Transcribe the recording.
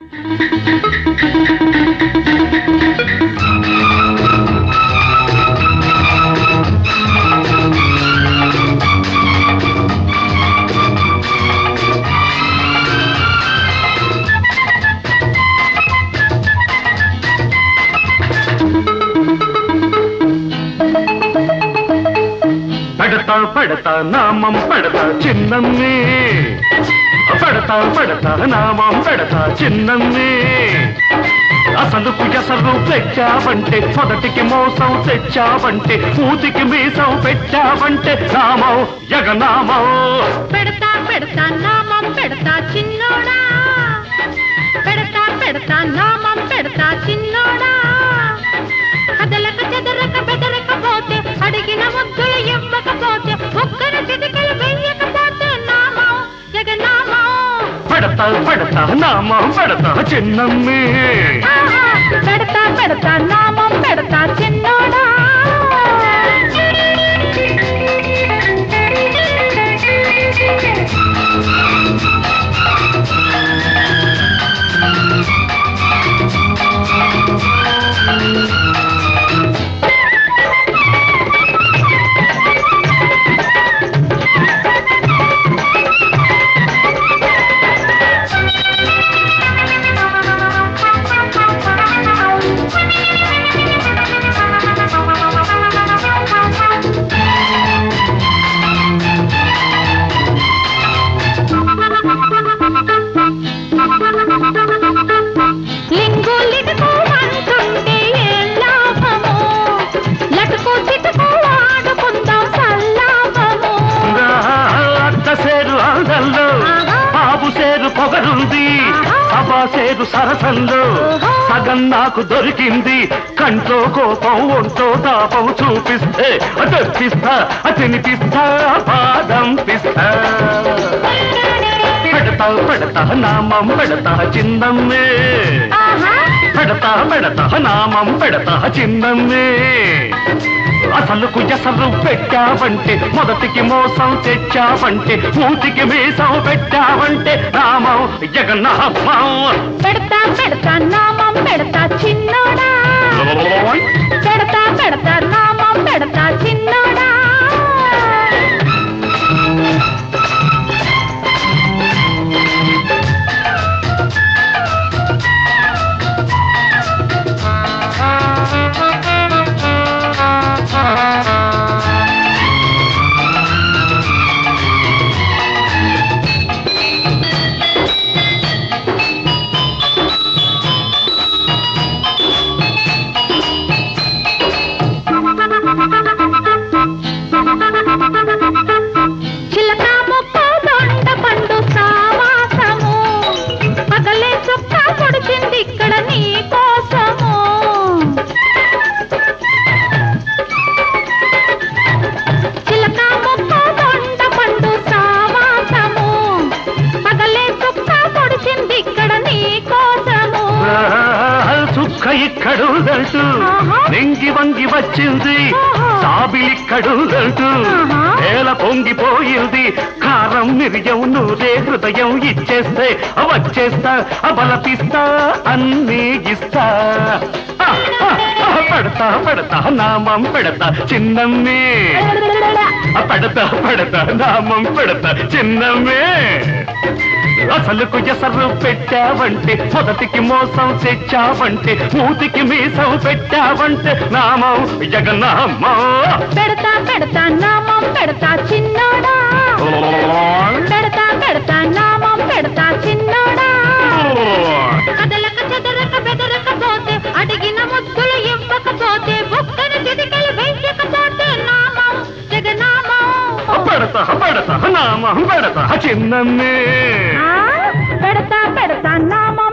పెడతా పెడతా నామం పెడతా చిన్నమ్మి పెడతా పెడతా నామం పెడతా చిన్నమ్మి అసలు అసలు తెచ్చావంటే మొదటికి మోసం తెచ్చావంటే మూతికి మీసం పెట్టావంటే నామం జగనామం పెడతా పెడతా నామం పెడతా చిన్నోడా పెడతా పెడతా నామం పెడతా చిన్నోడా కదలక చెదరక బెదరకపోతే అడిగిన ముద్దులు ఇవ్వకపోతే ఒక్కరు చిటికలు వెయ్యకపోతే నామం జగనామం పెడతా పెడతా నామం పెడతా చిన్నమ్మి ఆహా, పెడతా పెడతా నామం పెడతా చిన్నోడా లింగు లిటుకు అంటుంటే ఏం లాభము లటుకు చిటుకు ఆడుకుందాం సల్లాపము అత్త సేరు అందల్లో ఆహా. బాబు సేరు పొగరుంది ఆహా. సభా సేరు సరసంలో ఓహో. సగం నాకు దొరికింది కంట్లో కోపం ఒంటో తాపం చూపిస్తే తెప్పిస్తా తినిపిస్తా బాదం పిస్తా పెడతా పెడతా నామం పెడతా చిన్నమ్మే ఆహా పెడతా పెడతా నామం పెడతా చిన్నమ్మే అసలు కుజసలు పెట్టావంటే మొదటికి మోసం తెచ్చావంటే మూతికి మీసం పెట్టావంటే నామం జగన్నామం పెడతా పెడతా నామం పెడతా చిన్నోడా పెడతా పెడతా నామం పెడతా చిన్నోడా చిలక ముక్క దొండ పండు సావాసము పగలే చుక్క పొడిచింది ఇక్కడ నీ కోసము చిలక ముక్క దొండ పండు సావాసము పగలే చుక్క పొడిచింది ఇక్కడ నీ కోసము చుక్క ఇక్కడుందంటూ ఆహా. నెంగి వంగి వచ్చింది ఆహా. సాబిలిక్కడుందంటూ ఆహా. నేల పొంగిపోయింది కారం మిరియం నూరే హృదయం ఇచ్చేస్తే వచ్చేస్తా బలపిస్తా అన్నీ ఇస్తా ఆ, ఆ, ఆ, పెడతా పెడతా నామం పెడతా చిన్నమ్మే ఆ, పెడతా పెడతా నామం పెడతా చిన్నమ్మే అసలుకు ఎసరు పెట్టావంటే మొదటికి మోసం తెచ్చావంటే మూతికి మీసం పెట్టావంటే నామం జగన్నామం పెడతా పెడతా నామం పెడతా చిన్నోడా పెడతా పెడతా నామం పెడతా చిన్నోడా కదలక చెదరక బెదరకపోతే అడిగిన ముద్దులు ఇవ్వకపోతే బుక్కన చిటికలు వెయ్యకపోతే నామం జగనామం పెడతా పెడతా నామం పెడతా చిన్నమ్మే ఆ, పెడతా పెడతా నామం